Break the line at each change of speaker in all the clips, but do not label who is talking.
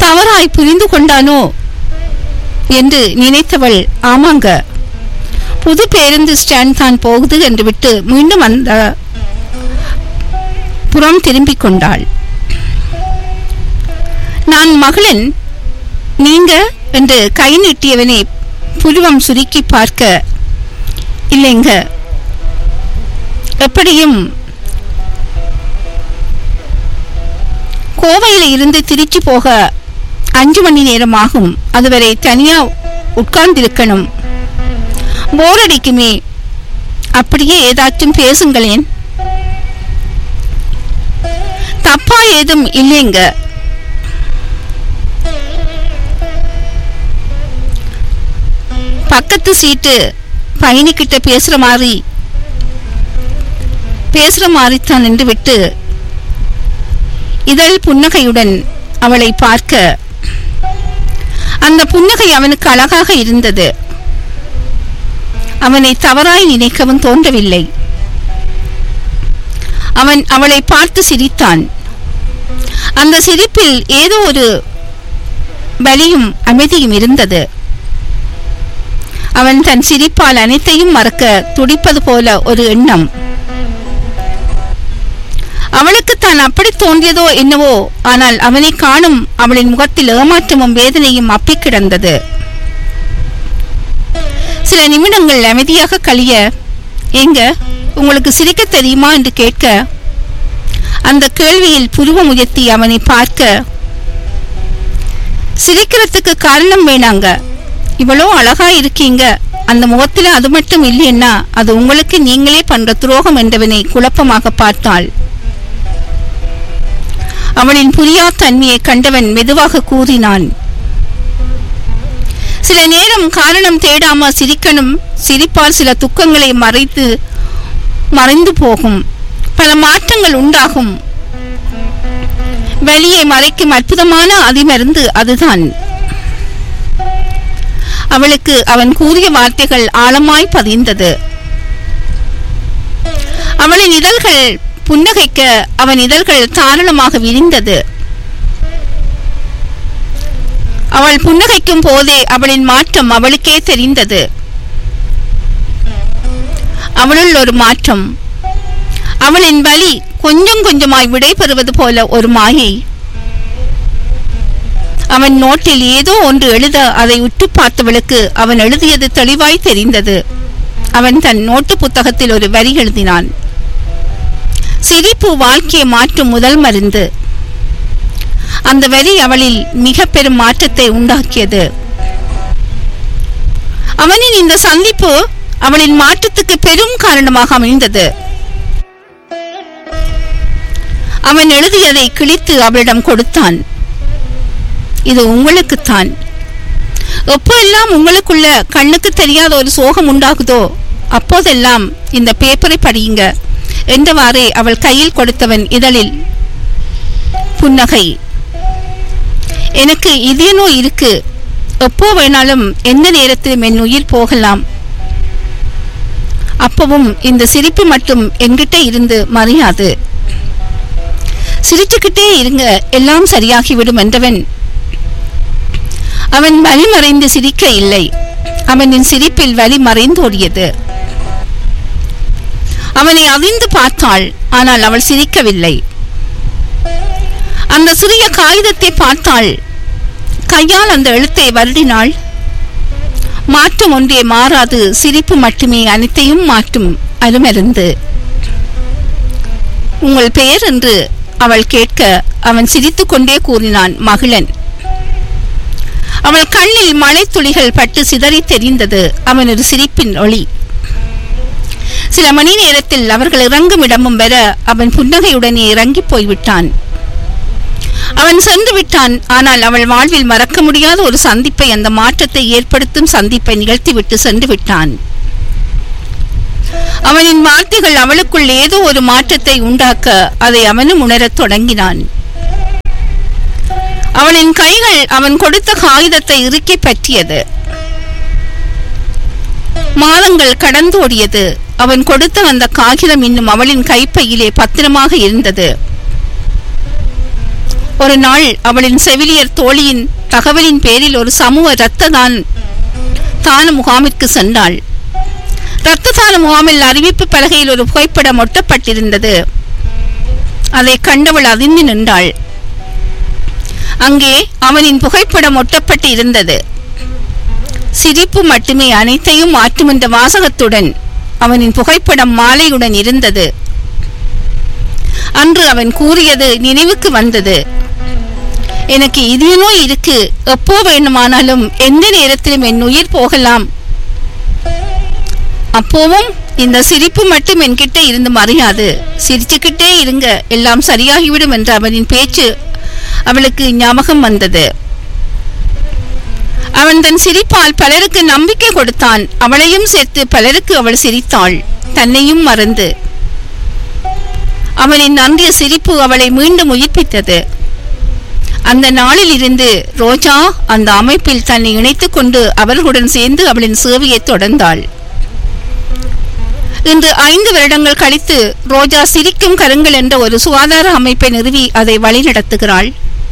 தவறாய் புரிந்து கொண்டானோ என்று நினைத்தவள் ஆமாங்க புது பேருந்து ஸ்டாண்ட் தான் போகுது என்று விட்டு மீண்டும் அந்த புறம் திரும்பிக் கொண்டாள் நான் மகளன் நீங்க என்று கை நீட்டியவனை புருவம் சுருக்கி பார்க்க இல்லைங்க எப்படியும் கோவையில இருந்து திருச்சி போக அஞ்சு மணி நேரம் ஆகும் அதுவரை தனியா உட்கார்ந்திருக்கணும் போர் அடிக்குமே அப்படியே ஏதாச்சும் பேசுங்களேன் தப்பா ஏதும் இல்லைங்க பக்கத்து சீட்டு பயணிக்கிட்ட பேசுற மாதிரி பேசுற மாதிரித்தான் நின்று விட்டு இதழ் புன்னகையுடன் அவளை பார்க்க அந்த புன்னகை அவனுக்கு அழகாக இருந்தது அவனை தவறாய் நினைக்கவும் தோன்றவில்லை அவன் அவளை பார்த்து சிரித்தான் அந்த சிரிப்பில் ஏதோ ஒரு வலியும் அமைதியும் இருந்தது அவன் தன் சிரிப்பால் அனைத்தையும் மறக்க துடிப்பது போல ஒரு எண்ணம் அவளுக்கு தான் அப்படி தோன்றியதோ என்னவோ ஆனால் அவனை காணும் அவளின் முகத்தில் ஏமாற்றமும் வேதனையும் அப்பிக் கிடந்தது சில நிமிடங்கள் அமைதியாக கழிய எங்க உங்களுக்கு சிரிக்க தெரியுமா என்று கேட்க அந்த கேள்வியில் புருவம் உயர்த்தி அவனை பார்க்க சிரிக்கிறதுக்கு காரணம் வேணாங்க இவ்வளோ அழகா இருக்கீங்க அந்த முகத்துல அது மட்டும் இல்லைன்னா அது உங்களுக்கு நீங்களே பண்ற துரோகம் என்றவனை குழப்பமாக பார்த்தாள் அவளின் புரியா தன்மையை கண்டவன் மெதுவாக கூறினான் சில நேரம் காரணம் தேடாம சிரிக்கணும் சிரிப்பால் சில துக்கங்களை மறைத்து மறைந்து போகும் பல மாற்றங்கள் உண்டாகும் வெளியை மறைக்கும் அற்புதமான அதிமருந்து அதுதான் அவளுக்கு அவன் கூறிய வார்த்தைகள் ஆழமாய் பதிந்தது அவளின் இதழ்கள் புன்னகைக்க அவன் இதழ்கள் தாராளமாக விரிந்தது அவள் புன்னகைக்கும் போதே அவளின் மாற்றம் அவளுக்கே தெரிந்தது அவளுள் ஒரு மாற்றம் அவளின் வலி கொஞ்சம் கொஞ்சமாய் விடைபெறுவது போல ஒரு மாயை அவன் நோட்டில் ஏதோ ஒன்று எழுத அதை உற்று பார்த்தவளுக்கு அவன் எழுதியது தெளிவாய் தெரிந்தது அவன் தன் நோட்டு புத்தகத்தில் ஒரு வரி எழுதினான் சிரிப்பு வாழ்க்கையை மாற்றும் முதல் மருந்து அந்த வரி அவளில் மிக பெரும் மாற்றத்தை உண்டாக்கியது அவனின் இந்த சந்திப்பு அவளின் மாற்றத்துக்கு பெரும் காரணமாக அமைந்தது அவன் எழுதியதை கிழித்து அவளிடம் கொடுத்தான் இது உங்களுக்குத்தான் எப்போதெல்லாம் உங்களுக்குள்ள கண்ணுக்கு தெரியாத ஒரு சோகம் உண்டாகுதோ அப்போதெல்லாம் இந்த பேப்பரை படியுங்க என்றவாறே அவள் கையில் கொடுத்தவன் இதழில் புன்னகை எனக்கு இதயனோ இருக்கு எப்போ வேணாலும் எந்த நேரத்திலும் என் உயிர் போகலாம் அப்பவும் இந்த சிரிப்பு மட்டும் என்கிட்ட இருந்து மறையாது சிரிச்சுக்கிட்டே இருங்க எல்லாம் சரியாகிவிடும் என்றவன் அவன் வழி மறைந்து சிரிக்க இல்லை அவனின் சிரிப்பில் வழி மறைந்தோடியது அவனை அவிழ்ந்து பார்த்தாள் ஆனால் அவள் சிரிக்கவில்லை அந்த சிறிய காகிதத்தை பார்த்தாள் கையால் அந்த எழுத்தை வருடினாள் மாற்றம் ஒன்றே மாறாது சிரிப்பு மட்டுமே அனைத்தையும் மாற்றும் அருமருந்து உங்கள் பெயர் என்று அவள் கேட்க அவன் சிரித்துக்கொண்டே கூறினான் மகிழன் அவள் கண்ணில் மழை துளிகள் பட்டு சிதறி தெரிந்தது அவனது சிரிப்பின் ஒளி சில மணி நேரத்தில் அவர்கள் இறங்கும் இடமும் வர அவன் புன்னகையுடனே இறங்கி போய்விட்டான் அவன் சென்று விட்டான் ஆனால் அவள் வாழ்வில் மறக்க முடியாத ஒரு சந்திப்பை அந்த மாற்றத்தை ஏற்படுத்தும் சந்திப்பை நிகழ்த்திவிட்டு சென்று விட்டான் அவனின் வார்த்தைகள் அவளுக்குள் ஏதோ ஒரு மாற்றத்தை உண்டாக்க அதை அவனும் உணரத் தொடங்கினான் அவனின் கைகள் அவன் கொடுத்த காகிதத்தை இறுக்கி பற்றியது மாதங்கள் கடந்தோடியது அவன் கொடுத்த அந்த காகிதம் இன்னும் அவளின் கைப்பையிலே பத்திரமாக இருந்தது ஒரு நாள் அவளின் செவிலியர் தோழியின் தகவலின் பேரில் ஒரு சமூக இரத்த தான் தான முகாமிற்கு சென்றாள் இரத்த தான முகாமில் அறிவிப்பு பலகையில் ஒரு புகைப்படம் ஒட்டப்பட்டிருந்தது அதை கண்டவள் அதிர்ந்து நின்றாள் அங்கே அவனின் புகைப்படம் ஒட்டப்பட்டு இருந்தது சிரிப்பு மட்டுமே அனைத்தையும் மாற்றும் என்ற வாசகத்துடன் அவனின் புகைப்படம் மாலையுடன் இருந்தது அன்று அவன் கூறியது நினைவுக்கு வந்தது எனக்கு இதய நோய் இருக்கு எப்போ வேணுமானாலும் எந்த நேரத்திலும் என் உயிர் போகலாம் அப்போவும் இந்த சிரிப்பு மட்டும் என்கிட்ட இருந்து மறையாது சிரிச்சுக்கிட்டே இருங்க எல்லாம் சரியாகிவிடும் என்ற அவனின் பேச்சு அவளுக்கு ஞாபகம் வந்தது அவன் தன் சிரிப்பால் பலருக்கு நம்பிக்கை கொடுத்தான் அவளையும் சேர்த்து பலருக்கு அவள் சிரித்தாள் தன்னையும் மறந்து அவனின் நன்றிய சிரிப்பு அவளை மீண்டும் உயிர்ப்பித்தது அந்த நாளில் இருந்து ரோஜா அந்த அமைப்பில் தன்னை இணைத்துக் கொண்டு அவர்களுடன் சேர்ந்து அவளின் சேவையை தொடர்ந்தாள் இன்று ஐந்து வருடங்கள் கழித்து ரோஜா சிரிக்கும் கருங்கள் என்ற ஒரு சுகாதார அமைப்பை நிறுவி அதை வழிநடத்துகிறாள்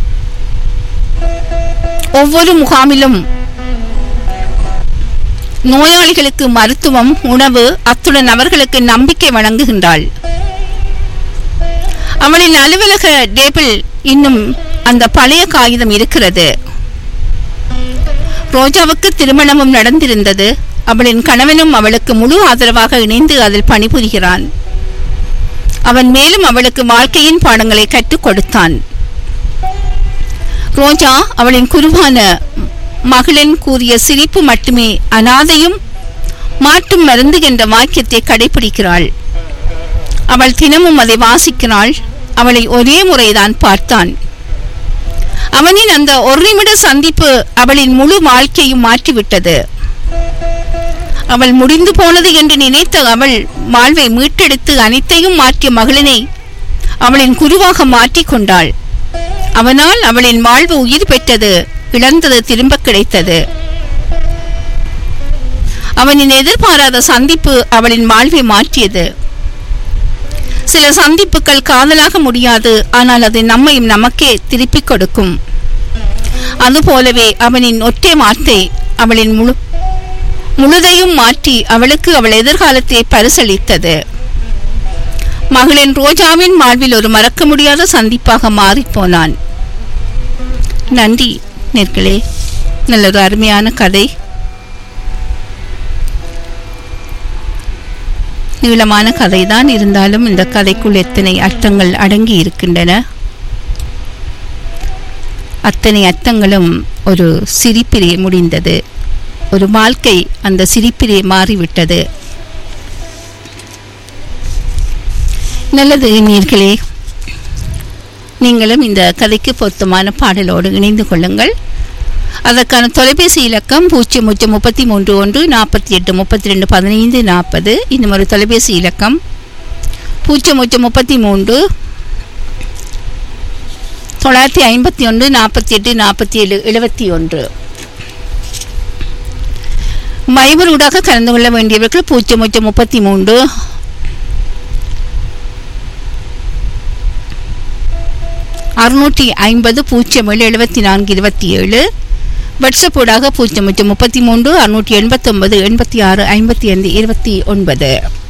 ஒவ்வொரு முகாமிலும் நோயாளிகளுக்கு மருத்துவம் உணவு அத்துடன் அவர்களுக்கு நம்பிக்கை வழங்குகின்றாள் அவளின் அலுவலக டேபிள் இன்னும் அந்த பழைய காகிதம் இருக்கிறது ரோஜாவுக்கு திருமணமும் நடந்திருந்தது அவளின் கணவனும் அவளுக்கு முழு ஆதரவாக இணைந்து அதில் பணிபுரிகிறான் அவன் மேலும் அவளுக்கு வாழ்க்கையின் பாடங்களை கற்றுக் கொடுத்தான் ரோஜா அவளின் குருவான மகளின் கூறிய சிரிப்பு மட்டுமே அனாதையும் மாற்றும் மருந்து என்ற வாக்கியத்தை கடைபிடிக்கிறாள் அவள் தினமும் அதை வாசிக்கிறாள் அவளை ஒரே முறைதான் பார்த்தான் அவனின் அந்த ஒரு நிமிட சந்திப்பு அவளின் முழு வாழ்க்கையும் மாற்றிவிட்டது அவள் முடிந்து போனது என்று நினைத்த அவள் வாழ்வை மீட்டெடுத்து அனைத்தையும் மாற்றிய மகளினை அவளின் குருவாக மாற்றிக் கொண்டாள் அவனால் அவளின் வாழ்வு உயிர் பெற்றது இழந்தது திரும்ப கிடைத்தது அவனின் எதிர்பாராத சந்திப்பு அவளின் வாழ்வை மாற்றியது சில சந்திப்புகள் காதலாக முடியாது ஆனால் அது நம்மையும் நமக்கே திருப்பிக் கொடுக்கும் அதுபோலவே அவனின் ஒற்றை வார்த்தை அவளின் முழு முழுதையும் மாற்றி அவளுக்கு அவள் எதிர்காலத்தை பரிசளித்தது மகளின் ரோஜாவின் வாழ்வில் ஒரு மறக்க முடியாத சந்திப்பாக மாறிப்போனான் நன்றி நேர்களே நல்லொரு அருமையான கதை நீளமான கதைதான் இருந்தாலும் இந்த கதைக்குள் எத்தனை அர்த்தங்கள் அடங்கி இருக்கின்றன அத்தனை அர்த்தங்களும் ஒரு சிரிப்பிலே முடிந்தது ஒரு வாழ்க்கை அந்த சிரிப்பிலே மாறிவிட்டது நல்லது நீர்களே நீங்களும் இந்த கதைக்கு பொருத்தமான பாடலோடு இணைந்து கொள்ளுங்கள் அதற்கான தொலைபேசி இலக்கம் பூஜ்ஜியம் பூஜ்ஜியம் முப்பத்தி மூன்று ஒன்று நாற்பத்தி எட்டு முப்பத்தி ரெண்டு பதினைந்து நாற்பது இன்னும் ஒரு தொலைபேசி இலக்கம் பூஜ்ஜியம் பூஜ்ஜியம் முப்பத்தி மூன்று தொள்ளாயிரத்தி ஐம்பத்தி ஒன்று நாற்பத்தி எட்டு நாற்பத்தி ஏழு எழுபத்தி ஒன்று மைபரூடாக கலந்து கொள்ள வேண்டியவர்கள் பூஜ்ஜியம் பூஜ்ஜியம் முப்பத்தி மூன்று அறுநூற்றி ஐம்பது பூஜ்ஜியம் ஏழு எழுபத்தி நான்கு இருபத்தி ஏழு வாட்ஸ்அப் ஊடாக பூஜ்ஜியம் பூஜ்ஜியம் முப்பத்தி மூன்று அறுநூற்றி எண்பத்தொன்பது எண்பத்தி ஆறு ஐம்பத்தி ஐந்து இருபத்தி ஒன்பது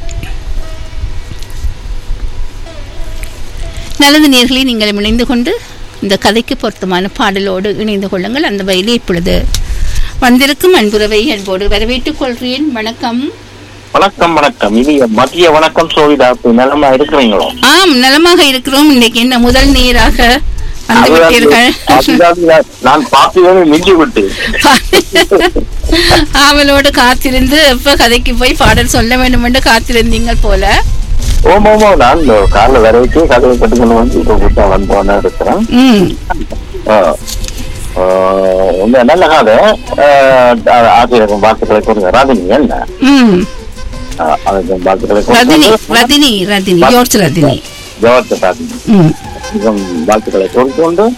நல்லது நேர்களை நீங்கள் இணைந்து கொண்டு இந்த கதைக்கு பொருத்தமான பாடலோடு இணைந்து கொள்ளுங்கள் அந்த வயலே இப்பொழுது வந்திருக்கும் அன்புறவை அன்போடு வரவேற்றுக் கொள்கிறேன் வணக்கம்
வணக்கம் வணக்கம் இது மதிய வணக்கம் சோவிதா நிலமா இருக்கிறீங்களோ
ஆம் நலமாக இருக்கிறோம் இன்னைக்கு என்ன முதல் நேராக வந்து
அதுதான்
விட்டீர்கள்
அதுதான் நான் நான் பார்த்ததே மிஞ்சி விட்டு
ஆவலோடு காத்திருந்து எப்ப கதைக்கு போய் பாடல் சொல்ல வேண்டும் என்று காத்திருந்தீங்க போல
ஓம் ஓமோ நான் இந்த காலைல வர வச்சு கதையை கட்டுக்கணும் வந்து இப்போ கூட்டா வந்தோன்னு இருக்கிறேன்
ம்
ஆ. ஆ, உண்மை நல்ல கதை ஆ, ஆசிரியர் வாழ்த்துக்களை கொடுங்க ராதினி என்ன
ம்
ஆ, அதுக்கு வாழ்த்துக்களை
ரதினி
கொடுத்து
ரதினி ரதினி ஜோர்ஜ் ரதினி
ஜவஹர் ராதினி
ம்
மிகவும் வாழ்த்துக்களை கொடுத்து கொண்டு